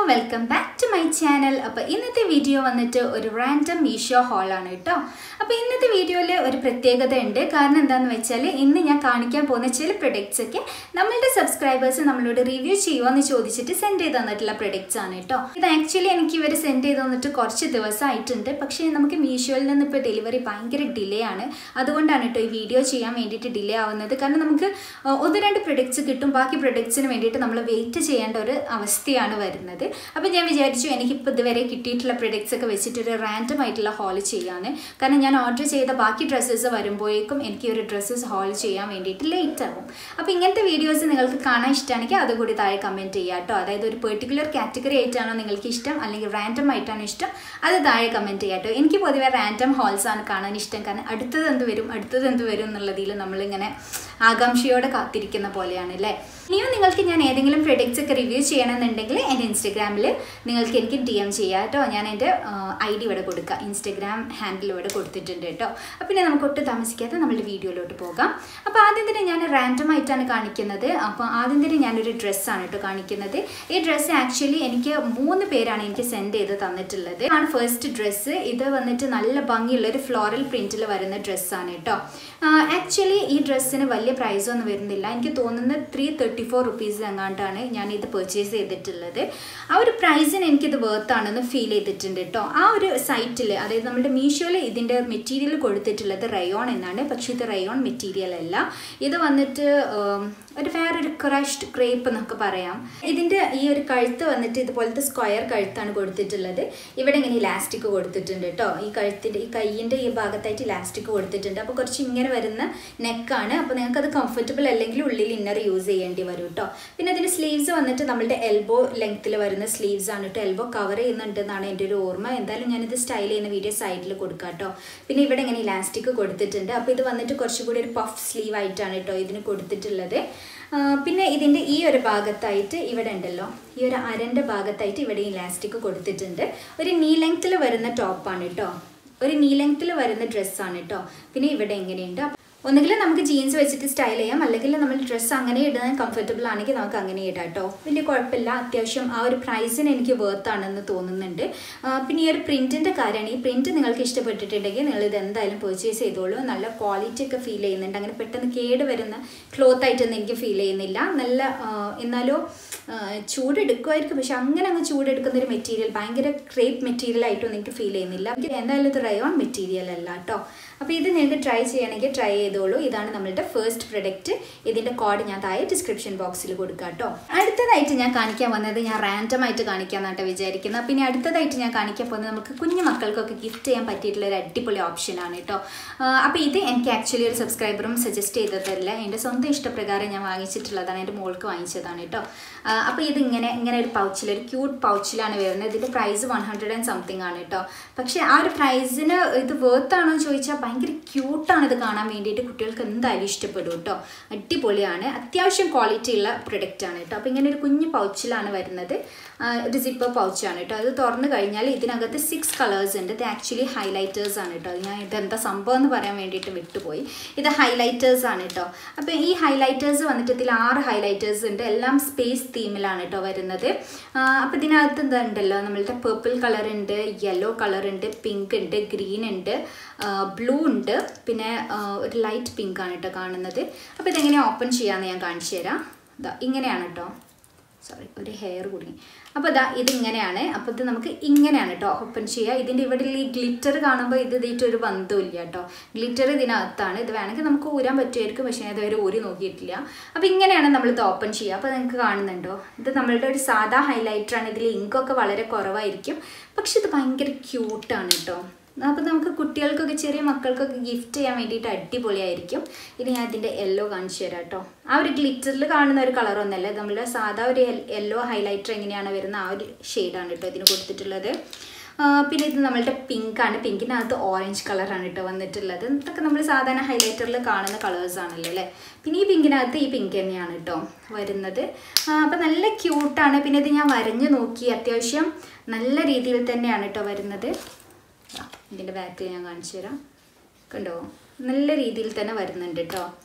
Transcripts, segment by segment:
welcome back to my channel അപ്പോൾ ഇന്നത്തെ video വന്നിട്ട് ഒരു റാൻഡം മീഷോ ഹോളാണ് കേട്ടോ അപ്പോൾ ഇന്നത്തെ വീഡിയോയിൽ ഒരു പ്രത്യേകത ഉണ്ട് കാരണം എന്താണെന്ന് വെച്ചാൽ ഇന്ന് ഞാൻ കാണിക്കാൻ പോകുന്ന ചില പ്രൊഡക്ട്സ് ഒക്കെ നമ്മളുടെ സബ്സ്ക്രൈബേഴ്സ് നമ്മളോട് റിവ്യൂ ചെയ്യുമോ ചോദിച്ചിട്ട് സെൻഡ് ചെയ്ത് തന്നിട്ടുള്ള പ്രൊഡക്ട്സ് ആണ് കേട്ടോ ഇത് ആക്ച്വലി എനിക്ക് ഇവർ സെൻഡ് ചെയ്ത് തന്നിട്ട് കുറച്ച് ദിവസമായിട്ടുണ്ട് പക്ഷേ നമുക്ക് മീഷോയിൽ നിന്ന് ഇപ്പോൾ ഡെലിവറി ഭയങ്കര ഡിലേ ആണ് അതുകൊണ്ടാണ് കേട്ടോ ഈ വീഡിയോ ചെയ്യാൻ വേണ്ടിയിട്ട് ഡിലേ ആവുന്നത് കാരണം നമുക്ക് ആ, ഒന്ന് രണ്ട് പ്രൊഡക്ട്സ് കിട്ടും ബാക്കി പ്രൊഡക്ട്സിന് വേണ്ടിയിട്ട് നമ്മൾ വെയിറ്റ് ചെയ്യേണ്ട ഒരു അവസ്ഥയാണ് വരുന്നത് അപ്പോൾ ഞാൻ വിചാരിച്ചു എനിക്കിപ്പോൾ ഇതുവരെ കിട്ടിയിട്ടുള്ള പ്രൊഡക്ട്സ് ഒക്കെ വെച്ചിട്ട് ഒരു റാൻഡം ആയിട്ടുള്ള ഹോൾ ചെയ്യാന്ന് കാരണം ഞാൻ ഓർഡർ ചെയ്ത ബാക്കി ഡ്രസ്സസ് വരുമ്പോഴേക്കും എനിക്ക് ഒരു ഡ്രസ്സസ് ഹോൾ ചെയ്യാൻ വേണ്ടിയിട്ട് ലേറ്റ് ആകും അപ്പോൾ ഇങ്ങനത്തെ വീഡിയോസ് നിങ്ങൾക്ക് കാണാൻ ഇഷ്ടമാണെങ്കിൽ അതുകൂടി താഴെ കമൻറ്റ് ചെയ്യുക കേട്ടോ അതായത് ഒരു പെർട്ടിക്കുലർ കാറ്റഗറി ആയിട്ടാണോ നിങ്ങൾക്ക് ഇഷ്ടം അല്ലെങ്കിൽ റാൻഡം ആയിട്ടാണോ ഇഷ്ടം അത് താഴെ കമൻറ്റ് ചെയ്യുക കേട്ടോ എനിക്ക് പൊതുവെ റാൻഡം ഹോൾസ് ആണ് കാണാൻ ഇഷ്ടം കാരണം അടുത്തത് എന്ത് വരും അടുത്തത് എന്ത് വരും എന്നുള്ളതിൽ നമ്മളിങ്ങനെ ആകാംക്ഷയോടെ കാത്തിരിക്കുന്ന പോലെയാണ് അല്ലേ ഇനിയും നിങ്ങൾക്ക് ഞാൻ ഏതെങ്കിലും പ്രൊഡക്ട്സ് ഒക്കെ റിവ്യൂ ചെയ്യണമെന്നുണ്ടെങ്കിൽ എൻ്റെ ഇൻസ്റ്റഗ്രാമിൽ നിങ്ങൾക്ക് എനിക്ക് ഡി എം ചെയ്യാം കേട്ടോ ഞാൻ എൻ്റെ ഐ ഡി ഇവിടെ കൊടുക്കാം ഇൻസ്റ്റഗ്രാം ഹാൻഡിൽ ഇവിടെ കൊടുത്തിട്ടുണ്ട് കേട്ടോ അപ്പോൾ പിന്നെ നമുക്ക് ഒട്ടും താമസിക്കാതെ നമ്മുടെ വീഡിയോയിലോട്ട് പോകാം അപ്പോൾ ആദ്യം തന്നെ ഞാൻ റാൻഡം ആയിട്ടാണ് കാണിക്കുന്നത് അപ്പോൾ ആദ്യം തന്നെ ഞാനൊരു ഡ്രസ്സാണ് കേട്ടോ കാണിക്കുന്നത് ഈ ഡ്രസ്സ് ആക്ച്വലി എനിക്ക് മൂന്ന് പേരാണ് എനിക്ക് സെൻഡ് ചെയ്ത് തന്നിട്ടുള്ളത് ആണ് ഫസ്റ്റ് ഡ്രസ്സ് ഇത് വന്നിട്ട് നല്ല ഭംഗിയുള്ള ഒരു ഫ്ലോറൽ പ്രിൻറ്റിൽ വരുന്ന ഡ്രസ്സാണ് കേട്ടോ ആക്ച്വലി ഈ ഡ്രസ്സിന് വലിയ പ്രൈസ് ഒന്നും വരുന്നില്ല എനിക്ക് തോന്നുന്നത് ത്രീ തേർട്ടി ഫോർ റുപ്പീസ് എങ്ങാണ്ടാണ് ഞാൻ ഇത് പർച്ചേസ് ചെയ്തിട്ടുള്ളത് ആ ഒരു പ്രൈസിന് എനിക്കിത് വേർത്ത് ആണെന്ന് ഫീൽ ചെയ്തിട്ടുണ്ട് കേട്ടോ ആ ഒരു സൈറ്റിൽ അതായത് നമ്മുടെ മീഷോയിൽ ഇതിൻ്റെ മെറ്റീരിയൽ കൊടുത്തിട്ടുള്ളത് റയോൺ എന്നാണ് പക്ഷേ ഇത് റയോൺ മെറ്റീരിയൽ അല്ല ഇത് വന്നിട്ട് ഉം, ഒരു വേറൊരു ക്രഷ്ഡ് ക്രേപ്പ് എന്നൊക്കെ പറയാം ഇതിൻ്റെ ഈ ഒരു കഴുത്ത് വന്നിട്ട് ഇതുപോലത്തെ സ്ക്വയർ കഴുത്താണ് കൊടുത്തിട്ടുള്ളത് ഇവിടെ ഇങ്ങനെ ഇലാസ്റ്റിക് കൊടുത്തിട്ടുണ്ട് കേട്ടോ ഈ കഴുത്തിൻ്റെ ഈ കൈയിൻ്റെ ഈ ഭാഗത്തായിട്ട് ഇലാസ്റ്റിക് കൊടുത്തിട്ടുണ്ട് അപ്പോൾ കുറച്ച് ഇങ്ങനെ വരുന്ന നെക്കാണ് അപ്പോൾ നിങ്ങൾക്ക് അത് കംഫർട്ടബിൾ അല്ലെങ്കിൽ ഉള്ളിൽ ഇന്നർ യൂസ് ചെയ്യേണ്ടി വരും കേട്ടോ പിന്നെ അതിൻ്റെ സ്ലീവ്സ് വന്നിട്ട് നമ്മളുടെ എൽബോ ലെങ്ത്തിൽ വരുന്ന സ്ലീവ്സ് ആണ് കേട്ടോ എൽബോ കവർ ചെയ്യുന്നുണ്ടെന്നാണ് എൻ്റെ ഒരു ഓർമ്മ എന്തായാലും ഞാനിത് സ്റ്റൈൽ ചെയ്യുന്ന വീഡിയോ സൈഡിൽ കൊടുക്കാം കേട്ടോ പിന്നെ ഇവിടെ ഇങ്ങനെ ഇലാസ്റ്റിക് കൊടുത്തിട്ടുണ്ട് അപ്പോൾ ഇത് വന്നിട്ട് കുറച്ചുകൂടി ഒരു പഫ് സ്ലീവ് ആയിട്ടാണ് കേട്ടോ ഇതിന് കൊടുത്തിട്ടുള്ളത് ആ, പിന്നെ ഇതിൻ്റെ ഈ ഒരു ഭാഗത്തായിട്ട് ഇവിടെ ഉണ്ടല്ലോ ഈ ഒരു അരൻ്റെ ഭാഗത്തായിട്ട് ഇവിടെ ഇലാസ്റ്റിക് കൊടുത്തിട്ടുണ്ട് ഒരു നീ ലെങ്ത്തിൽ വരുന്ന ടോപ്പാണ് കേട്ടോ ഒരു നീ ലെങ്ത്തിൽ വരുന്ന ഡ്രസ്സാണ് കേട്ടോ പിന്നെ ഇവിടെ എങ്ങനെയുണ്ട് ഒന്നുകിൽ നമുക്ക് ജീൻസ് വെച്ചിട്ട് സ്റ്റൈൽ ചെയ്യാം അല്ലെങ്കിൽ നമ്മൾ ഡ്രസ്സ് അങ്ങനെ ഇടുന്നത് കംഫർട്ടബിൾ ആണെങ്കിൽ നമുക്ക് അങ്ങനെ ഇടാം കേട്ടോ വലിയ കുഴപ്പമില്ല അത്യാവശ്യം ആ ഒരു പ്രൈസിന് എനിക്ക് വേർത്ത് ആണെന്ന് തോന്നുന്നുണ്ട് ആ, പിന്നെ ഈ ഒരു പ്രിൻറ്റിൻ്റെ കാര്യമാണ് ഈ പ്രിൻറ്റ് നിങ്ങൾക്ക് ഇഷ്ടപ്പെട്ടിട്ടുണ്ടെങ്കിൽ നിങ്ങൾ ഇത് എന്തായാലും പർച്ചേസ് ചെയ്തോളൂ നല്ല ക്വാളിറ്റി ഒക്കെ ഫീൽ ചെയ്യുന്നുണ്ട് അങ്ങനെ പെട്ടെന്ന് കേട് വരുന്ന ക്ലോത്ത് ആയിട്ടൊന്നും എനിക്ക് ഫീൽ ചെയ്യുന്നില്ല നല്ല ആ, എന്നാലോ ആ, ചൂടെടുക്കുമായിരിക്കും പക്ഷെ അങ്ങനെ അങ്ങ് ചൂടെടുക്കുന്ന ഒരു മെറ്റീരിയൽ ഭയങ്കര ക്രേപ്പ് മെറ്റീരിയൽ ആയിട്ടൊന്നും എനിക്ക് ഫീൽ ചെയ്യുന്നില്ല എനിക്ക് എന്തായാലും ഇത് റയോൺ മെറ്റീരിയൽ അല്ല കേട്ടോ അപ്പോൾ ഇത് നിങ്ങൾക്ക് ട്രൈ ചെയ്യണമെങ്കിൽ ട്രൈ ചെയ്തോളൂ ഇതാണ് നമ്മളുടെ ഫസ്റ്റ് പ്രൊഡക്റ്റ് ഇതിൻ്റെ കോഡ് ഞാൻ താഴെ ഡിസ്ക്രിപ്ഷൻ ബോക്സിൽ കൊടുക്കാം കേട്ടോ അടുത്തതായിട്ട് ഞാൻ കാണിക്കാൻ വന്നത് ഞാൻ റാൻഡം ആയിട്ട് കാണിക്കാന്നാട്ടോ വിചാരിക്കുന്നത് പിന്നെ അടുത്തതായിട്ട് ഞാൻ കാണിക്കാൻ പോകുന്നത് നമുക്ക് കുഞ്ഞു മക്കൾക്കൊക്കെ ഗിഫ്റ്റ് ചെയ്യാൻ പറ്റിയിട്ടുള്ള ഒരു അടിപൊളി ഓപ്ഷനാണ് കേട്ടോ അപ്പോൾ ഇത് എനിക്ക് ആക്ച്വലി ഒരു സബ്സ്ക്രൈബറും സജസ്റ്റ് ചെയ്തതല്ല എൻ്റെ സ്വന്തം ഇഷ്ടപ്രകാരം ഞാൻ വാങ്ങിച്ചിട്ടുള്ളതാണ് എൻ്റെ മോൾക്ക് വാങ്ങിച്ചതാണ് കേട്ടോ അപ്പോൾ ഇത് ഇങ്ങനെ ഇങ്ങനെ ഒരു പൗച്ചിൽ ഒരു ക്യൂട്ട് പൗച്ചിലാണ് വരുന്നത് ഇതിൻ്റെ price one hundred and something ആണ് കേട്ടോ പക്ഷേ ആ ഒരു പ്രൈസിന് ഇത് വേർത്ത് ആണോ എന്ന് ചോദിച്ചാൽ ഭയങ്കര ക്യൂട്ടാണ് ഇത് കാണാൻ വേണ്ടിയിട്ട് കുട്ടികൾക്ക് എന്തായാലും ഇഷ്ടപ്പെടും കേട്ടോ അടിപൊളിയാണ് അത്യാവശ്യം ക്വാളിറ്റി ഉള്ള പ്രൊഡക്റ്റ് ആണ് കേട്ടോ അപ്പോൾ ഇങ്ങനെ ഒരു കുഞ്ഞു പൗച്ചിലാണ് വരുന്നത് ആ, ഒരു സിപ്പർ പൗച്ചാണ് കേട്ടോ അത് തുറന്നു കഴിഞ്ഞാൽ ഇതിനകത്ത് സിക്സ് കളേഴ്സ് ഉണ്ട് ഇത് ആക്ച്വലി ഹൈലൈറ്റേഴ്സ് ആണ് കേട്ടോ ഞാൻ ഇതെന്താ സംഭവം എന്ന് പറയാൻ വേണ്ടിയിട്ട് വിട്ടുപോയി ഇത് ഹൈലൈറ്റേഴ്സ് ആണ് കേട്ടോ അപ്പോൾ ഈ ഹൈലൈറ്റേഴ്സ് വന്നിട്ട് ഇതിൽ ആറ് ഹൈലൈറ്റേഴ്സ് ഉണ്ട് എല്ലാം സ്പേസ് തീമിലാണ് കേട്ടോ വരുന്നത് അപ്പോൾ ഇതിനകത്ത് എന്താ ഉണ്ടല്ലോ നമ്മളുടെ പേർപ്പിൾ കളർ ഉണ്ട് യെല്ലോ കളർ ഉണ്ട് പിങ്ക് ഉണ്ട് ഗ്രീൻ ഉണ്ട് ബ്ലൂ ഉണ്ട് പിന്നെ ആ, ഒരു ലൈറ്റ് പിങ്ക് ആണ് കേട്ടോ കാണുന്നത് അപ്പോൾ ഇതെങ്ങനെ ഓപ്പൺ ചെയ്യാമെന്ന് ഞാൻ കാണിച്ചു തരാം ഇതാ ഇങ്ങനെയാണ് കേട്ടോ സോറി ഒരു ഹെയർ കുടുങ്ങി അപ്പോൾ ഇതാ ഇതിങ്ങനെയാണ് അപ്പോൾ ഇത് നമുക്ക് ഇങ്ങനെയാണ് കേട്ടോ ഓപ്പൺ ചെയ്യുക ഇതിൻ്റെ ഇവിടെ ഈ ഗ്ലിറ്റർ കാണുമ്പോൾ ഇത് ഇതിട്ട് ഒരു ബന്ധമില്ല കേട്ടോ ഗ്ലിറ്റർ ഇതിനകത്താണ് ഇത് വേണമെങ്കിൽ നമുക്ക് ഊരാൻ പറ്റുമായിരിക്കും പക്ഷേ ഞാൻ ഇതുവരെ ഊരി നോക്കിയിട്ടില്ല അപ്പോൾ ഇങ്ങനെയാണ് നമ്മളിത് ഓപ്പൺ ചെയ്യുക അപ്പോൾ നിങ്ങൾക്ക് കാണുന്നുണ്ടോ ഇത് നമ്മളുടെ ഒരു സാധാ ഹൈലൈറ്ററാണ് ഇതിൽ ഇങ്കൊക്കെ വളരെ കുറവായിരിക്കും പക്ഷെ ഇത് ഭയങ്കര ക്യൂട്ടാണ് കേട്ടോ അപ്പോൾ നമുക്ക് കുട്ടികൾക്കൊക്കെ ചെറിയ മക്കൾക്കൊക്കെ ഗിഫ്റ്റ് ചെയ്യാൻ വേണ്ടിയിട്ട് അടിപൊളിയായിരിക്കും ഇനി ഞാൻ ഇതിൻ്റെ യെല്ലോ കാണിച്ചു തരാം കേട്ടോ ആ ഒരു ഗ്ലിറ്ററിൽ കാണുന്ന ഒരു കളറൊന്നല്ല നമ്മുടെ സാധാ ഒരു യെല്ലോ ഹൈലൈറ്റർ എങ്ങനെയാണ് വരുന്ന ആ ഒരു ഷെയ്ഡാണ് കേട്ടോ ഇതിന് കൊടുത്തിട്ടുള്ളത് ആ, പിന്നെ ഇത് നമ്മളുടെ പിങ്ക് ആണ് പിങ്കിനകത്ത് ഓറഞ്ച് കളറാണ് കേട്ടോ വന്നിട്ടുള്ളത് ഇതൊക്കെ നമ്മൾ സാധാരണ ഹൈലൈറ്ററിൽ കാണുന്ന കളേഴ്സ് ആണല്ലോ അല്ലേ പിന്നെ ഈ പിങ്കിനകത്ത് ഈ പിങ്ക് തന്നെയാണ് കേട്ടോ വരുന്നത് അപ്പം നല്ല ക്യൂട്ടാണ് പിന്നെ ഇത് ഞാൻ വരഞ്ഞു നോക്കി അത്യാവശ്യം നല്ല രീതിയിൽ തന്നെയാണ് കേട്ടോ വരുന്നത് ദാ, ഇതിൻ്റെ ബാക്കിൽ ഞാൻ കാണിച്ചു തരാം കണ്ടോ നല്ല രീതിയിൽ തന്നെ വരുന്നുണ്ട് കേട്ടോ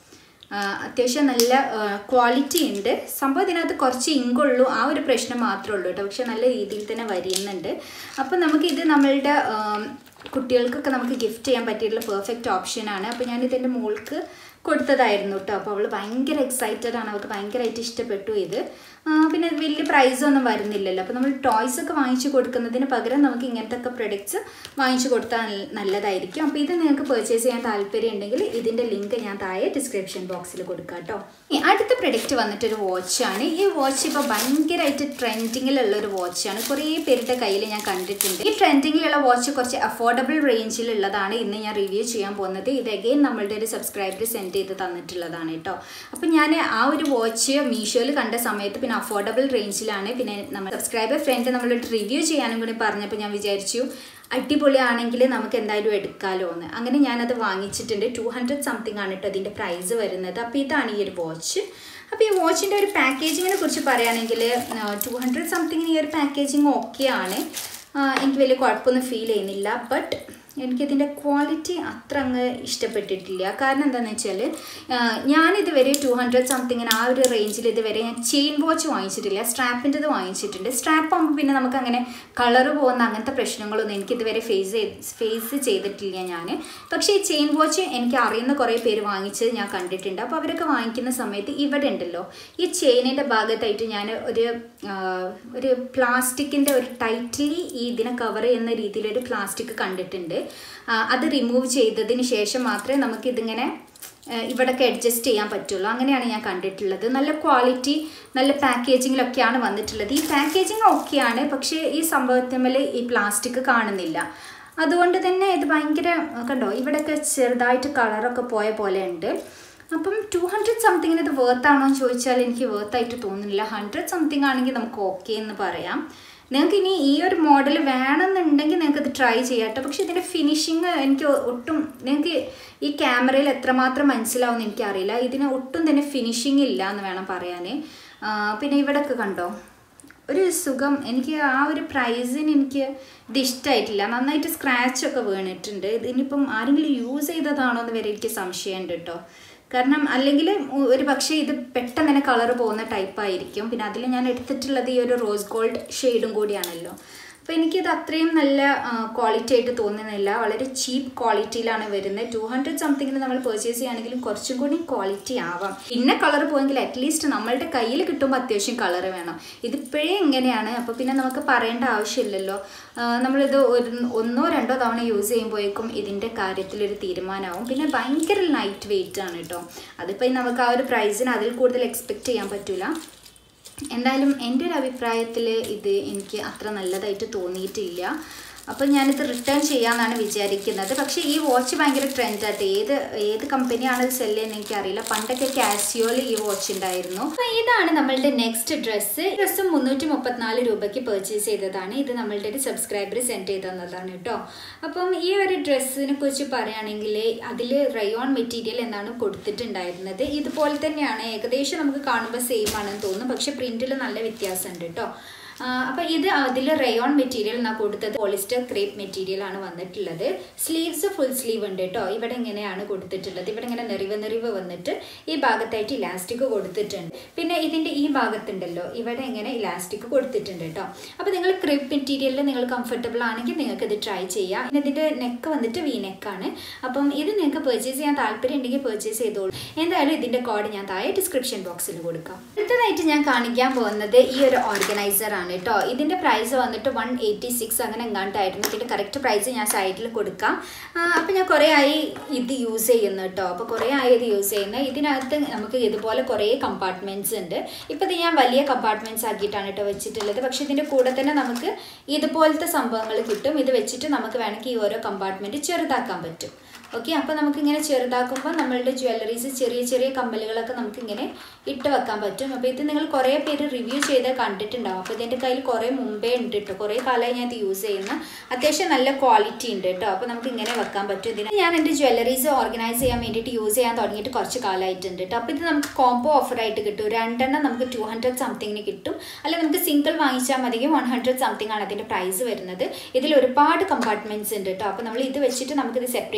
ആ, അത്യാവശ്യം നല്ല ക്വാളിറ്റി ഉണ്ട് സംഭവം ഇതിനകത്ത് കുറച്ച് ഇങ്കുള്ളൂ ആ ഒരു പ്രശ്നം മാത്രമേ ഉള്ളൂ കേട്ടോ പക്ഷെ നല്ല രീതിയിൽ തന്നെ വരുന്നുണ്ട് അപ്പോൾ നമുക്കിത് നമ്മളുടെ ആം, കുട്ടികൾക്കൊക്കെ നമുക്ക് ഗിഫ്റ്റ് ചെയ്യാൻ പറ്റിയിട്ടുള്ള പെർഫെക്റ്റ് ഓപ്ഷനാണ് അപ്പോൾ ഞാൻ ഇതിൻ്റെ മോൾക്ക് കൊടുത്തതായിരുന്നു കേട്ടോ അപ്പോൾ അവൾ ഭയങ്കര എക്സൈറ്റഡ് ആണ് അവൾക്ക് ഭയങ്കരമായിട്ട് ഇഷ്ടപ്പെട്ടു ഇത് ആ, പിന്നെ വലിയ പ്രൈസ് ഒന്നും വരുന്നില്ലല്ലോ അപ്പോൾ നമ്മൾ ടോയ്സ് ഒക്കെ വാങ്ങിച്ചു കൊടുക്കുന്നതിന് പകരം നമുക്ക് ഇങ്ങനത്തെ ഒക്കെ പ്രൊഡക്ട്സ് വാങ്ങിച്ചു കൊടുത്താൽ നല്ല- നല്ലതായിരിക്കും അപ്പോൾ ഇത് നിങ്ങൾക്ക് പർച്ചേസ് ചെയ്യാൻ താല്പര്യം ഉണ്ടെങ്കിൽ ഇതിൻ്റെ ലിങ്ക് ഞാൻ താഴെ ഡിസ്ക്രിപ്ഷൻ ബോക്സിൽ കൊടുക്കാം കേട്ടോ ഈ അടുത്ത പ്രൊഡക്റ്റ് വന്നിട്ടൊരു വാച്ചാണ് ഈ വാച്ച് ഇപ്പോൾ ഭയങ്കരമായിട്ട് ട്രെൻഡിങ്ങിലുള്ള ഒരു വാച്ചാണ് കുറേ പേരുടെ കയ്യിൽ ഞാൻ കണ്ടിട്ടുണ്ട് ഈ ട്രെൻഡിങ്ങിലുള്ള വാച്ച് കുറച്ച് അഫോർഡബിൾ റേഞ്ചിലുള്ളതാണ് ഇന്ന് ഞാൻ റിവ്യൂ ചെയ്യാൻ പോകുന്നത് ഇത് അഗെയിൻ നമ്മളുടെ ഒരു സബ്സ്ക്രൈബർ സെൻഡ് ചെയ്ത് തന്നിട്ടുള്ളതാണ് കേട്ടോ അപ്പം ഞാൻ ആ ഒരു വാച്ച് മീഷോയിൽ കണ്ട സമയത്ത് പിന്നെ അഫോർഡബിൾ റേഞ്ചിലാണ് പിന്നെ നമ്മൾ സബ്സ്ക്രൈബർ ഫ്രണ്ട് നമ്മളൊരു റിവ്യൂ ചെയ്യാനും കൂടി പറഞ്ഞപ്പോൾ ഞാൻ വിചാരിച്ചു അടിപൊളിയാണെങ്കിൽ നമുക്ക് എന്തായാലും എടുക്കാമല്ലോ എന്ന് അങ്ങനെ ഞാനത് വാങ്ങിച്ചിട്ടുണ്ട് ടു ഹൺഡ്രഡ് സംതിങ് ആണ് കേട്ടോ അതിൻ്റെ പ്രൈസ് വരുന്നത് അപ്പോൾ ഇതാണ് ഈ ഒരു വാച്ച് അപ്പോൾ ഈ വാച്ചിൻ്റെ ഒരു പാക്കേജിങ്ങിനെ കുറിച്ച് പറയുകയാണെങ്കിൽ ടു ഹൺഡ്രഡ് സംതിങ്ങിന് ഈ ഒരു പാക്കേജിങ് ഓക്കെയാണ് എനിക്ക് വലിയ കുഴപ്പമൊന്നും ഫീൽ ചെയ്യുന്നില്ല ബട്ട് എനിക്കിതിൻ്റെ ക്വാളിറ്റി അത്ര അങ്ങ് ഇഷ്ടപ്പെട്ടിട്ടില്ല കാരണം എന്താണെന്ന് വെച്ചാൽ ഞാനിതുവരെ ടു ഹൺഡ്രഡ് സംതിങ്ങിന് ആ ഒരു റേഞ്ചിൽ ഇതുവരെ ഞാൻ ചെയിൻ വാച്ച് വാങ്ങിച്ചിട്ടില്ല സ്ട്രാപ്പിൻ്റെത് വാങ്ങിച്ചിട്ടുണ്ട് സ്ട്രാപ്പ് ആകുമ്പോൾ പിന്നെ നമുക്ക് അങ്ങനെ കളറ് പോകുന്ന അങ്ങനത്തെ പ്രശ്നങ്ങളൊന്നും എനിക്കിതുവരെ ഫേസ് ചെയ്ത് ഫേസ് ചെയ്തിട്ടില്ല ഞാൻ പക്ഷേ ഈ ചെയിൻ വാച്ച് എനിക്ക് അറിയുന്ന കുറേ പേര് വാങ്ങിച്ചത് ഞാൻ കണ്ടിട്ടുണ്ട് അപ്പോൾ അവരൊക്കെ വാങ്ങിക്കുന്ന സമയത്ത് ഇവിടെ ഉണ്ടല്ലോ ഈ ചെയിനിൻ്റെ ഭാഗത്തായിട്ട് ഞാൻ ഒരു ആ, ഒരു പ്ലാസ്റ്റിക്കിൻ്റെ ഒരു ടൈറ്റ്ലി ഈ ഇതിനെ കവർ ചെയ്യുന്ന രീതിയിലൊരു പ്ലാസ്റ്റിക് കണ്ടിട്ടുണ്ട് ആ, അത് റിമൂവ് ചെയ്തതിന് ശേഷം മാത്രമേ നമുക്ക് ഇതിങ്ങനെ ഏഹ് ഇവിടൊക്കെ അഡ്ജസ്റ്റ് ചെയ്യാൻ പറ്റുള്ളൂ അങ്ങനെയാണ് ഞാൻ കണ്ടിട്ടുള്ളത് നല്ല ക്വാളിറ്റി നല്ല പാക്കേജിങ്ങിലൊക്കെയാണ് വന്നിട്ടുള്ളത് ഈ പാക്കേജിങ് ഓക്കെയാണ് പക്ഷേ ഈ സംഭവത്തിന്മേൽ ഈ പ്ലാസ്റ്റിക് കാണുന്നില്ല അതുകൊണ്ട് തന്നെ ഇത് ഭയങ്കര കണ്ടോ ഇവിടെയൊക്കെ ചെറുതായിട്ട് കളറൊക്കെ പോയ പോലെ ഉണ്ട് അപ്പം ടു ഹൺഡ്രഡ് സംതിങ്ങിന് ഇത് വേർത്ത് ആണോ എന്ന് ചോദിച്ചാൽ എനിക്ക് വേർത്തായിട്ട് തോന്നുന്നില്ല ഹൺഡ്രഡ് സംതിങ് ആണെങ്കിൽ നമുക്ക് ഓക്കെ എന്ന് പറയാം നിങ്ങൾക്ക് ഇനി ഈ ഒരു മോഡൽ വേണമെന്നുണ്ടെങ്കിൽ നിങ്ങൾക്ക് ഇത് ട്രൈ ചെയ്യാം കേട്ടോ പക്ഷേ ഇതിൻ്റെ ഫിനിഷിങ് എനിക്ക് ഒട്ടും നിങ്ങൾക്ക് ഈ ക്യാമറയിൽ എത്രമാത്രം മനസ്സിലാവുമെന്ന് എനിക്കറിയില്ല ഇതിന് ഒട്ടും തന്നെ ഫിനിഷിങ് ഇല്ല എന്ന് വേണം പറയാൻ ആ, പിന്നെ ഇവിടെയൊക്കെ കണ്ടോ ഒരു സുഖം എനിക്ക് ആ ഒരു പ്രൈസിന് എനിക്ക് ഇത് ഇഷ്ടമായിട്ടില്ല നന്നായിട്ട് സ്ക്രാച്ച് ഒക്കെ വീണിട്ടുണ്ട് ഇതിനിപ്പം ആരെങ്കിലും യൂസ് ചെയ്തതാണോ എന്ന് വരെ എനിക്ക് സംശയമുണ്ട് കേട്ടോ കാരണം അല്ലെങ്കിൽ ഒരു പക്ഷേ ഇത് പെട്ടെന്ന് തന്നെ കളർ പോകുന്ന ടൈപ്പ് ആയിരിക്കും പിന്നെ അതിൽ ഞാൻ എടുത്തിട്ടുള്ളത് ഈ ഒരു റോസ് ഗോൾഡ് ഷെയ്ഡും കൂടിയാണല്ലോ അപ്പോൾ എനിക്കിത് അത്രയും നല്ല ക്വാളിറ്റി ആയിട്ട് തോന്നുന്നില്ല വളരെ ചീപ്പ് ക്വാളിറ്റിയിലാണ് വരുന്നത് ടു ഹൺഡ്രഡ് സംതിങ്ങിന് നമ്മൾ പർച്ചേസ് ചെയ്യുകയാണെങ്കിലും കുറച്ചും കൂടി ക്വാളിറ്റി ആവാം പിന്നെ കളർ പോയെങ്കിൽ അറ്റ്ലീസ്റ്റ് നമ്മളുടെ കയ്യിൽ കിട്ടുമ്പോൾ അത്യാവശ്യം കളർ വേണം ഇതിപ്പോഴേ ഇങ്ങനെയാണ് അപ്പോൾ പിന്നെ നമുക്ക് പറയേണ്ട ആവശ്യമില്ലല്ലോ ആ, നമ്മളിത് ഒരു ഒന്നോ രണ്ടോ തവണ യൂസ് ചെയ്യുമ്പോഴേക്കും ഇതിൻ്റെ കാര്യത്തിലൊരു തീരുമാനമാവും പിന്നെ ഭയങ്കര ലൈറ്റ് വെയിറ്റ് ആണ് കേട്ടോ അതിപ്പോൾ നമുക്ക് ആ ഒരു പ്രൈസിന് അതിൽ കൂടുതൽ എക്സ്പെക്റ്റ് ചെയ്യാൻ പറ്റില്ല എന്തായാലും എൻ്റെ ഒരു അഭിപ്രായത്തിൽ ഇത് എനിക്ക് അത്ര നല്ലതായിട്ട് തോന്നിയിട്ടില്ല അപ്പോൾ ഞാനിത് റിട്ടേൺ ചെയ്യാമെന്നാണ് വിചാരിക്കുന്നത് പക്ഷേ ഈ വാച്ച് ഭയങ്കര ട്രെൻഡായിട്ട് ഏത് ഏത് കമ്പനിയാണ് ഇത് സെല് ചെയ്യുന്നത് എനിക്കറിയില്ല പണ്ടൊക്കെ കാസിയോയിൽ ഈ വാച്ച് ഉണ്ടായിരുന്നു അപ്പോൾ ഇതാണ് നമ്മളുടെ നെക്സ്റ്റ് ഡ്രസ്സ് ഡ്രസ്സ് മുന്നൂറ്റി മുപ്പത്തിനാല് രൂപയ്ക്ക് പർച്ചേസ് ചെയ്തതാണ് ഇത് നമ്മളുടെ ഒരു സബ്സ്ക്രൈബർ സെൻഡ് ചെയ്ത് തന്നതാണ് കേട്ടോ അപ്പം ഈ ഒരു ഡ്രസ്സിനെ കുറിച്ച് പറയുകയാണെങ്കിൽ അതിൽ റയോൺ മെറ്റീരിയൽ എന്നാണ് കൊടുത്തിട്ടുണ്ടായിരുന്നത് ഇതുപോലെ തന്നെയാണ് ഏകദേശം നമുക്ക് കാണുമ്പോൾ സെയിം ആണെന്ന് തോന്നുന്നു പക്ഷെ പ്രിന്റിൽ നല്ല വ്യത്യാസമുണ്ട് കേട്ടോ അപ്പോൾ ഇത് അതിൽ റയോൺ മെറ്റീരിയൽ എന്നാണ് കൊടുത്തത് പോളിസ്റ്റർ ക്രേപ്പ് മെറ്റീരിയൽ ആണ് വന്നിട്ടുള്ളത് സ്ലീവ്സ് ഫുൾ സ്ലീവ് ഉണ്ട് കേട്ടോ ഇവിടെ ഇങ്ങനെയാണ് കൊടുത്തിട്ടുള്ളത് ഇവിടെ ഇങ്ങനെ നെറിവ് നെറിവ് വന്നിട്ട് ഈ ഭാഗത്തായിട്ട് ഇലാസ്റ്റിക് കൊടുത്തിട്ടുണ്ട് പിന്നെ ഇതിൻ്റെ ഈ ഭാഗത്തുണ്ടല്ലോ ഇവിടെ ഇങ്ങനെ ഇലാസ്റ്റിക് കൊടുത്തിട്ടുണ്ട് കേട്ടോ അപ്പോൾ നിങ്ങൾ ക്രേപ്പ് മെറ്റീരിയലിൽ നിങ്ങൾ കംഫർട്ടബിൾ ആണെങ്കിൽ നിങ്ങൾക്ക് ഇത് ട്രൈ ചെയ്യാം പിന്നെ ഇതിൻ്റെ നെക്ക് വന്നിട്ട് വി നെക്കാണ് അപ്പം ഇത് നിങ്ങൾക്ക് പർച്ചേസ് ചെയ്യാൻ താല്പര്യം ഉണ്ടെങ്കിൽ പർച്ചേസ് ചെയ്തോളൂ എന്തായാലും ഇതിൻ്റെ കോഡ് ഞാൻ താഴെ ഡിസ്ക്രിപ്ഷൻ ബോക്സിൽ കൊടുക്കാം അടുത്തതായിട്ട് ഞാൻ കാണിക്കാൻ പോകുന്നത് ഈ ഒരു ഓർഗനൈസർ ആണ് കേട്ടോ ഇതിൻ്റെ പ്രൈസ് വന്നിട്ട് വൺ എയ്റ്റി സിക്സ് അങ്ങനെ എങ്ങാണ്ടായിരുന്നു ഇതിൻ്റെ കറക്റ്റ് പ്രൈസ് ഞാൻ സൈഡിൽ കൊടുക്കാം അപ്പോൾ ഞാൻ കുറേ ആയി ഇത് യൂസ് ചെയ്യുന്നു കേട്ടോ അപ്പോൾ കുറേ ആയി ഇത് യൂസ് ചെയ്യുന്നത് ഇതിനകത്ത് നമുക്ക് ഇതുപോലെ കുറേ കമ്പാർട്ട്മെൻറ്റ്സ് ഉണ്ട് ഇപ്പോൾ ഇത് ഞാൻ വലിയ കമ്പാർട്ട്മെൻറ്റ്സ് ആക്കിയിട്ടാണ് കേട്ടോ വെച്ചിട്ടുള്ളത് പക്ഷേ ഇതിൻ്റെ കൂടെ തന്നെ നമുക്ക് ഇതുപോലത്തെ സംഭവങ്ങൾ കിട്ടും ഇത് വെച്ചിട്ട് നമുക്ക് വേണമെങ്കിൽ ഈ ഓരോ കമ്പാർട്ട്മെൻറ്റ് ചെറുതാക്കാൻ പറ്റും ഓക്കെ അപ്പോൾ നമുക്ക് ഇങ്ങനെ ചെറുതാക്കുമ്പോൾ നമ്മളുടെ ജ്വല്ലറീസ് ചെറിയ ചെറിയ കമ്മലുകളൊക്കെ നമുക്ക് ഇങ്ങനെ ഇട്ട് വെക്കാൻ പറ്റും അപ്പോൾ ഇത് നിങ്ങൾ കുറേ പേര് റിവ്യൂ ചെയ്ത് കണ്ടിട്ടുണ്ടാവും അപ്പോൾ ഇതിൻ്റെ കയ്യിൽ കുറേ മുമ്പേ ഉണ്ട് കേട്ടോ കുറേ കാലമായി ഞാൻ ഇത് യൂസ് ചെയ്യുന്ന അത്യാവശ്യം നല്ല ക്വാളിറ്റി ഉണ്ട് കേട്ടോ അപ്പോൾ നമുക്ക് ഇങ്ങനെ വെക്കാൻ പറ്റും ഇതിന് ഞാൻ എൻ്റെ ജ്വല്ലറീസ് ഓർഗനൈസ് ചെയ്യാൻ വേണ്ടിയിട്ട് യൂസ് ചെയ്യാൻ തുടങ്ങിയിട്ട് കുറച്ച് കാലമായിട്ടുണ്ട് കേട്ടോ അപ്പോൾ ഇത് നമുക്ക് കോംബോ ഓഫറായിട്ട് കിട്ടും രണ്ടെണ്ണം നമുക്ക് ടു ഹൺഡ്രഡ് സംതിങ്ങിന് കിട്ടും അല്ല നമുക്ക് സിംഗിൾ വാങ്ങിച്ചാൽ മതി വൺ ഹൺഡ്രഡ് സംതിങ് ആണ് അതിൻ്റെ പ്രൈസ് വരുന്നത് ഇതിൽ ഒരുപാട് കമ്പാർട്ട്മെൻറ്റ്സ് ഉണ്ട് കേട്ടോ അപ്പോൾ നമ്മൾ ഇത് വെച്ചിട്ട് നമുക്കിത് സെപ്പറേറ്റ് ചെയ്യാൻ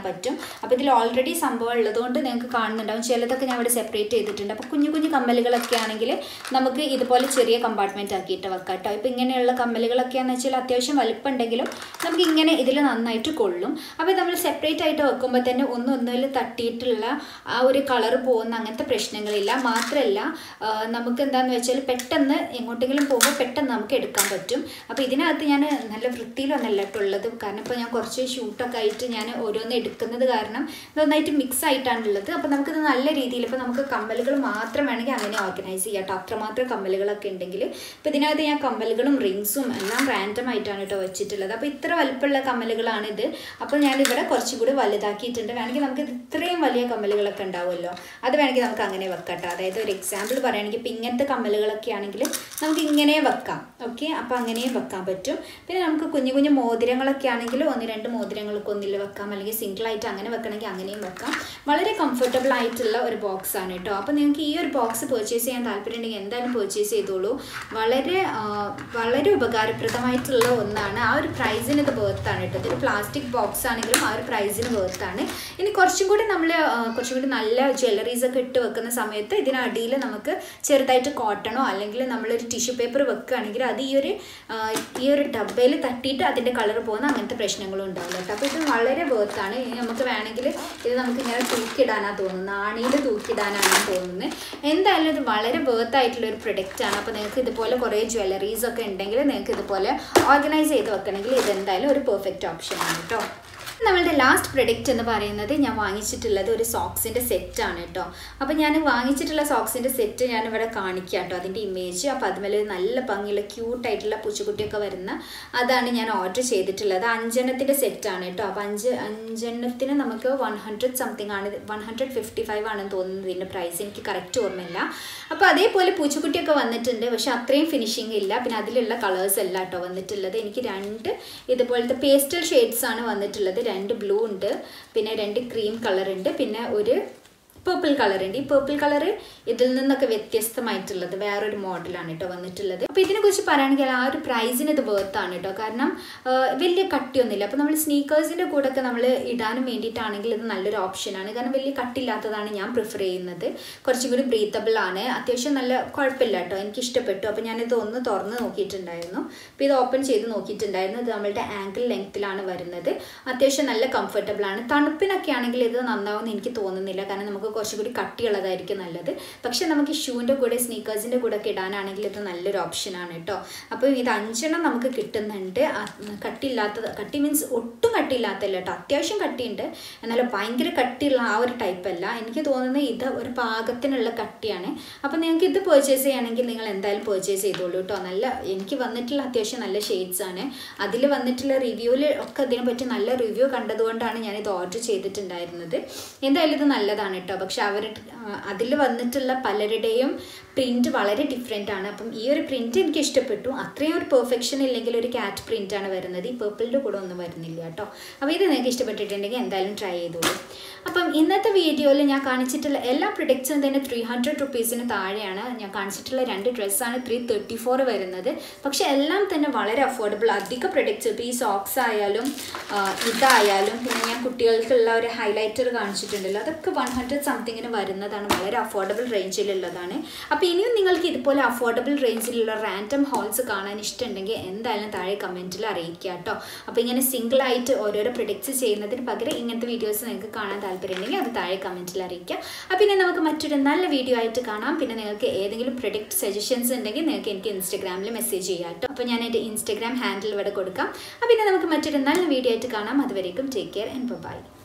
പറ്റും അപ്പോൾ ഇതിൽ ഓൾറെഡി സംഭവം ഉള്ളതുകൊണ്ട് നിങ്ങൾക്ക് കാണുന്നുണ്ടാവും ചിലതൊക്കെ ഞാൻ ഇവിടെ സെപ്പറേറ്റ് ചെയ്തിട്ടുണ്ട് അപ്പോൾ കുഞ്ഞു കുഞ്ഞു കമ്മലുകളൊക്കെ ആണെങ്കിൽ നമുക്ക് ഇതുപോലെ ചെറിയ കമ്പാർട്ട്മെൻറ്റ് ആക്കിയിട്ട് വെക്കാം കേട്ടോ ഇപ്പോൾ ഇങ്ങനെയുള്ള കമ്മലുകളൊക്കെയാണെന്ന് വെച്ചാൽ അത്യാവശ്യം വലിപ്പം ഉണ്ടെങ്കിലും നമുക്ക് ഇങ്ങനെ ഇതിൽ നന്നായിട്ട് കൊള്ളും അപ്പോൾ നമ്മൾ സെപ്പറേറ്റ് ആയിട്ട് വെക്കുമ്പോൾ തന്നെ ഒന്നും ഒന്നിൽ തട്ടിയിട്ടുള്ള ആ ഒരു കളർ പോകുന്ന അങ്ങനത്തെ പ്രശ്നങ്ങളില്ല മാത്രമല്ല ആ, നമുക്ക് എന്താണെന്ന് വെച്ചാൽ പെട്ടെന്ന് എങ്ങോട്ടെങ്കിലും പോകുമ്പോൾ പെട്ടെന്ന് നമുക്ക് എടുക്കാൻ പറ്റും അപ്പോൾ ഇതിനകത്ത് ഞാൻ നല്ല വൃത്തിയിലൊന്നല്ല കേട്ടോ ഉള്ളത് കാരണം ഇപ്പോൾ ഞാൻ കുറച്ച് ഷൂട്ടൊക്കെ ആയിട്ട് ഞാൻ ഓരോന്ന് എടുക്കുന്നത് കാരണം നന്നായിട്ട് മിക്സ് ആയിട്ടാണ് ഉള്ളത് അപ്പോൾ നമുക്കിത് നല്ല രീതിയിൽ ഇപ്പോൾ നമുക്ക് കമ്മലുകൾ മാത്രം വേണമെങ്കിൽ അങ്ങനെ ഓർഗനൈസ് ചെയ്യാം കേട്ടോ അത്രമാത്രം കമ്മലുകളൊക്കെ ഉണ്ടെങ്കിൽ ഇപ്പോൾ ഇതിനകത്ത് ഞാൻ കമ്മലുകളും റിങ്സും എല്ലാം റാൻഡം ആയിട്ടാണ് കേട്ടോ വെച്ചിട്ടുള്ളത് അപ്പോൾ ഇത്ര വലുപ്പമുള്ള കമ്മലുകളാണിത് അപ്പോൾ ഞാനിവിടെ കുറച്ചും കൂടി വലുതാക്കിയിട്ടുണ്ട് വേണമെങ്കിൽ നമുക്ക് ഇത് ഇത്രയും വലിയ കമ്മലുകളൊക്കെ ഉണ്ടാവുമല്ലോ അത് വേണമെങ്കിൽ നമുക്ക് അങ്ങനെ വെക്കാം കേട്ടോ അതായത് ഒരു എക്സാമ്പിൾ പറയുകയാണെങ്കിൽ ഇപ്പം ഇങ്ങനത്തെ കമ്മലുകളൊക്കെ ആണെങ്കിൽ നമുക്ക് ഇങ്ങനെ വെക്കാം ഓക്കെ അപ്പോൾ അങ്ങനെയും വെക്കാൻ പറ്റും പിന്നെ നമുക്ക് കുഞ്ഞു കുഞ്ഞു മോതിരങ്ങളൊക്കെ ആണെങ്കിൽ ഒന്ന് രണ്ട് മോതിരങ്ങൾക്ക് ഒന്നിൽ വെക്കാം അല്ലെങ്കിൽ സിംഗിൾ ആയിട്ട് അങ്ങനെ വെക്കണമെങ്കിൽ അങ്ങനെയും വെക്കാം വളരെ കംഫർട്ടബിൾ ആയിട്ടുള്ള ഒരു ബോക്സ് ആണ് കേട്ടോ അപ്പോൾ നിങ്ങൾക്ക് ഈ ഒരു ബോക്സ് പർച്ചേസ് ചെയ്യാൻ താല്പര്യം ഉണ്ടെങ്കിൽ എന്തായാലും പർച്ചേസ് ചെയ്തോളൂ വളരെ ആ, വളരെ ഉപകാരപ്രദമായിട്ടുള്ള ഒന്നാണ് ആ ഒരു പ്രൈസിന് ഇത് വേർത്താണ് കേട്ടോ ഇതൊരു പ്ലാസ്റ്റിക് ബോക്സ് ആണെങ്കിലും ആ ഒരു പ്രൈസിന് വേർത്താണ് ഇനി കുറച്ചും കൂടി നമ്മൾ കുറച്ചും കൂടി നല്ല ജ്വല്ലറീസ് ഒക്കെ ഇട്ട് വെക്കുന്ന സമയത്ത് ഇതിനടിയിൽ നമുക്ക് ചെറുതായിട്ട് കോട്ടണോ അല്ലെങ്കിൽ നമ്മളൊരു ടിഷ്യൂ പേപ്പർ വെക്കുകയാണെങ്കിൽ അത് ഈ ഒരു ആ, ഈ ഒരു ഡബയിൽ തട്ടിയിട്ട് അതിൻ്റെ കളർ പോകുന്ന അങ്ങനത്തെ പ്രശ്നങ്ങളും ഉണ്ടാവില്ല കേട്ടോ അപ്പോൾ ഇത് വളരെ വേർത്താണ് ഇനി നമുക്ക് വേണമെങ്കിൽ ഇത് നമുക്ക് ഇങ്ങനെ തൂക്കിയിടാനാണ് തോന്നുന്നത് ആണിയിൽ തൂക്കിയിടാനാണ് തോന്നുന്നത് എന്തായാലും ഇത് വളരെ വേർത്ത് ആയിട്ടുള്ള ഒരു പ്രൊഡക്റ്റ് ആണ് അപ്പോൾ നിങ്ങൾക്ക് ഇതുപോലെ കുറേ ജ്വല്ലറീസ് ഒക്കെ ഉണ്ടെങ്കിൽ നിങ്ങൾക്ക് ഇതുപോലെ ഓർഗനൈസ് ചെയ്ത് വെക്കണമെങ്കിൽ ഇത് എന്തായാലും ഒരു പെർഫെക്റ്റ് ഓപ്ഷൻ ആണ് കേട്ടോ നമ്മളുടെ ലാസ്റ്റ് പ്രൊഡക്റ്റ് എന്ന് പറയുന്നത് ഞാൻ വാങ്ങിച്ചിട്ടുള്ളത് ഒരു സോക്സിൻ്റെ സെറ്റാണ് കേട്ടോ അപ്പോൾ ഞാൻ വാങ്ങിച്ചിട്ടുള്ള സോക്സിൻ്റെ സെറ്റ് ഞാൻ ഇവിടെ കാണിക്കാം കേട്ടോ അതിൻ്റെ ഇമേജ് അപ്പോൾ അതുമേലെ ഒരു നല്ല ഭംഗിയുള്ള ക്യൂട്ടായിട്ടുള്ള പൂച്ചക്കുട്ടിയൊക്കെ വരുന്ന അതാണ് ഞാൻ ഓർഡർ ചെയ്തിട്ടുള്ളത് അഞ്ചെണ്ണത്തിൻ്റെ സെറ്റാണ് കേട്ടോ അപ്പോൾ അഞ്ച് അഞ്ചെണ്ണത്തിന് നമുക്ക് വൺ ഹൺഡ്രഡ് സംതിങ് ആണ് വൺ ഹൺഡ്രഡ് ഫിഫ്റ്റി ഫൈവ് ആണെന്ന് തോന്നുന്നത് ഇതിൻ്റെ പ്രൈസ് എനിക്ക് കറക്റ്റ് ഓർമ്മയില്ല അപ്പോൾ അതേപോലെ പൂച്ചക്കുട്ടിയൊക്കെ വന്നിട്ടുണ്ട് പക്ഷേ അത്രയും ഫിനിഷിംഗ് ഇല്ല പിന്നെ അതിലുള്ള കളേഴ്സ് അല്ല കേട്ടോ വന്നിട്ടുള്ളത് എനിക്ക് രണ്ട് ഇതുപോലത്തെ പേസ്റ്റൽ ഷെയ്ഡ്സ് ആണ് വന്നിട്ടുള്ളത് രണ്ട് ബ്ലൂ ഉണ്ട് പിന്നെ രണ്ട് ക്രീം കളർ ഉണ്ട് പിന്നെ ഒരു പേർപ്പിൾ കളർ ഉണ്ട് ഈ പേർപ്പിൾ കളർ ഇതിൽ നിന്നൊക്കെ വ്യത്യസ്തമായിട്ടുള്ളത് വേറൊരു മോഡലാണ് കേട്ടോ വന്നിട്ടുള്ളത് അപ്പോൾ ഇതിനെക്കുറിച്ച് പറയുകയാണെങ്കിൽ ആ ഒരു പ്രൈസിന് ഇത് വേർത്താണ് കേട്ടോ കാരണം ആ, വലിയ കട്ടിയൊന്നുമില്ല അപ്പോൾ നമ്മൾ സ്നീക്കേഴ്സിൻ്റെ കൂടെ ഒക്കെ നമ്മൾ ഇടാനും വേണ്ടിയിട്ടാണെങ്കിൽ ഇത് നല്ലൊരു ഓപ്ഷനാണ് കാരണം വലിയ കട്ടില്ലാത്തതാണ് ഞാൻ പ്രിഫർ ചെയ്യുന്നത് കുറച്ചും കൂടി ബ്രീത്തബിൾ ആണ് അത്യാവശ്യം നല്ല കുഴപ്പമില്ല കേട്ടോ എനിക്ക് ഇഷ്ടപ്പെട്ടു അപ്പോൾ ഞാനിത് ഒന്ന് തുറന്ന് നോക്കിയിട്ടുണ്ടായിരുന്നു അപ്പോൾ ഇത് ഓപ്പൺ ചെയ്ത് നോക്കിയിട്ടുണ്ടായിരുന്നു ഇത് നമ്മളുടെ ആങ്കിൾ ലെങ്ത്തിലാണ് വരുന്നത് അത്യാവശ്യം നല്ല കംഫർട്ടബിൾ ആണ് തണുപ്പിനൊക്കെ ആണെങ്കിൽ ഇത് നന്നാവുമെന്ന് എനിക്ക് തോന്നുന്നില്ല കാരണം നമുക്ക് കുറച്ചും കൂടി കട്ടിയുള്ളതായിരിക്കും നല്ലത് പക്ഷെ നമുക്ക് ഷൂവിൻ്റെ കൂടെ സ്നീക്കേഴ്സിൻ്റെ കൂടെ ഒക്കെ ഇടാനാണെങ്കിൽ ഇത് നല്ലൊരു ഓപ്ഷനാണ് കേട്ടോ അപ്പോൾ ഇത് അഞ്ചെണ്ണം നമുക്ക് കിട്ടുന്നുണ്ട് ആ, കട്ടിയില്ലാത്തത് കട്ടി മീൻസ് ഒട്ടും കട്ടിയില്ലാത്തല്ല കേട്ടോ അത്യാവശ്യം കട്ടിയുണ്ട് എന്നാൽ ഭയങ്കര കട്ടിയുള്ള ആ ഒരു ടൈപ്പ് അല്ല എനിക്ക് തോന്നുന്നത് ഇത് ഒരു പാകത്തിനുള്ള കട്ടിയാണ് അപ്പോൾ നിങ്ങൾക്ക് ഇത് പർച്ചേസ് ചെയ്യുകയാണെങ്കിൽ നിങ്ങൾ എന്തായാലും പർച്ചേസ് ചെയ്തോളൂ കേട്ടോ നല്ല എനിക്ക് വന്നിട്ടുള്ള അത്യാവശ്യം നല്ല ഷെയ്ഡ്സ് ആണ് അതിൽ വന്നിട്ടുള്ള റിവ്യൂവിൽ ഒക്കെ അതിനെ പറ്റി നല്ല റിവ്യൂ കണ്ടതുകൊണ്ടാണ് ഞാനിത് ഓർഡർ ചെയ്തിട്ടുണ്ടായിരുന്നത് എന്തായാലും ഇത് നല്ലതാണ് കേട്ടോ പക്ഷെ അവർ അതിൽ വന്നിട്ടുള്ള പലരുടെയും പ്രിൻറ്റ് വളരെ ഡിഫറെൻ്റ് ആണ് അപ്പം ഈ ഒരു പ്രിൻറ്റ് എനിക്ക് ഇഷ്ടപ്പെട്ടു അത്രയും ഒരു പെർഫെക്ഷൻ ഇല്ലെങ്കിൽ ഒരു ക്യാറ്റ് പ്രിൻ്റ് ആണ് വരുന്നത് ഈ പേർപ്പിളിൻ്റെ കൂടെ ഒന്നും വരുന്നില്ല കേട്ടോ അപ്പോൾ ഇത് നിങ്ങൾക്ക് ഇഷ്ടപ്പെട്ടിട്ടുണ്ടെങ്കിൽ എന്തായാലും ട്രൈ ചെയ്തോളൂ അപ്പം ഇന്നത്തെ വീഡിയോയിൽ ഞാൻ കാണിച്ചിട്ടുള്ള എല്ലാ പ്രൊഡക്ട്സും തന്നെ ത്രീ ഹൺഡ്രഡ് റുപ്പീസിന് താഴെയാണ് ഞാൻ കാണിച്ചിട്ടുള്ള രണ്ട് ഡ്രസ്സാണ് ത്രീ തേർട്ടി ഫോർ വരുന്നത് പക്ഷെ എല്ലാം തന്നെ വളരെ അഫോർഡബിൾ അധിക പ്രൊഡക്ട്സ് ഇപ്പോൾ ഈ സോക്സ് ആയാലും ആ, ഇതായാലും പിന്നെ ഞാൻ കുട്ടികൾക്കുള്ള ഒരു ഹൈലൈറ്റർ കാണിച്ചിട്ടുണ്ടല്ലോ അതൊക്കെ വൺ ഹൺഡ്രഡ് സംതിങ്ങിന് വരുന്നതാണ് വളരെ അഫോർഡബിൾ റേഞ്ചിലുള്ളതാണ് അപ്പോൾ ഇനിയും നിങ്ങൾക്ക് ഇതുപോലെ അഫോർഡബിൾ റേഞ്ചിലുള്ള റാൻഡം ഹോൾസ് കാണാൻ ഇഷ്ടമുണ്ടെങ്കിൽ എന്തായാലും താഴെ കമൻറ്റിൽ അറിയിക്കുക കേട്ടോ അപ്പോൾ ഇങ്ങനെ സിംഗിൾ ആയിട്ട് ഓരോരോ പ്രൊഡക്ട്സ് ചെയ്യുന്നതിന് പകരം ഇങ്ങനത്തെ വീഡിയോസ് നിങ്ങൾക്ക് കാണാൻ താല്പര്യമുണ്ടെങ്കിൽ അത് താഴെ കമൻറ്റിൽ അറിയിക്കുക അപ്പോൾ പിന്നെ നമുക്ക് മറ്റൊരു നല്ല വീഡിയോ ആയിട്ട് കാണാം പിന്നെ നിങ്ങൾക്ക് ഏതെങ്കിലും പ്രൊഡക്റ്റ് സജഷൻസ് ഉണ്ടെങ്കിൽ നിങ്ങൾക്ക് എനിക്ക് ഇൻസ്റ്റഗ്രാമിൽ മെസ്സേജ് ചെയ്യാം കേട്ടോ അപ്പോൾ ഞാൻ എൻ്റെ ഇൻസ്റ്റഗ്രാം ഹാൻഡിൽ ഇവിടെ കൊടുക്കാം അപ്പോൾ പിന്നെ നമുക്ക് മറ്റൊരു നല്ല വീഡിയോ ആയിട്ട് കാണാം അതുവരേക്കും ടേക്ക് കെയർ ആൻഡ് ബൈ